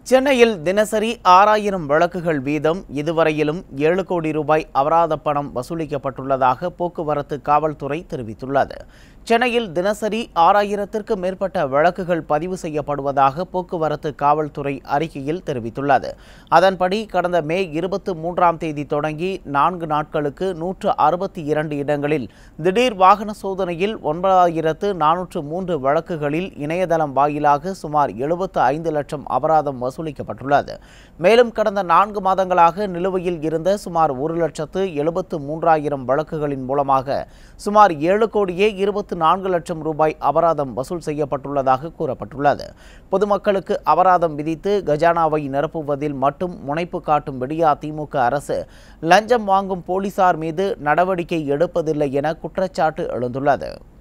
சென்னையில் தினசரி ஆறாயிரம் வழக்குகள் வீதம் இதுவரையிலும் ஏழு கோடி ரூபாய் அபராத பணம் வசூலிக்கப்பட்டுள்ளதாக போக்குவரத்து காவல்துறை தெரிவித்துள்ளது சென்னையில் தினசரி ஆறாயிரத்திற்கு மேற்பட்ட வழக்குகள் பதிவு செய்யப்படுவதாக போக்குவரத்து காவல்துறை அறிக்கையில் தெரிவித்துள்ளது அதன்படி கடந்த மே இருபத்தி மூன்றாம் தேதி தொடங்கி நான்கு நாட்களுக்கு நூற்று அறுபத்தி இரண்டு இடங்களில் திடீர் வாகன சோதனையில் ஒன்பதாயிரத்து நானூற்று மூன்று வழக்குகளில் இணையதளம் வாயிலாக சுமார் எழுபத்து ஐந்து லட்சம் அபராதம் வசூலிக்கப்பட்டுள்ளது மேலும் கடந்த நான்கு மாதங்களாக நிலுவையில் இருந்த சுமார் ஒரு லட்சத்து எழுபத்து மூன்றாயிரம் வழக்குகளின் மூலமாக சுமார் ஏழு கோடியே இருபத்து நான்கு லட்சம் ரூபாய் அபராதம் வசூல் செய்யப்பட்டுள்ளதாக கூறப்பட்டுள்ளது பொதுமக்களுக்கு அபராதம் விதித்து கஜானாவை நிரப்புவதில் மட்டும் முனைப்பு காட்டும் விடியா திமுக அரசு லஞ்சம் வாங்கும் போலீசார் மீது நடவடிக்கை எடுப்பதில்லை என குற்றச்சாட்டு எழுந்துள்ளது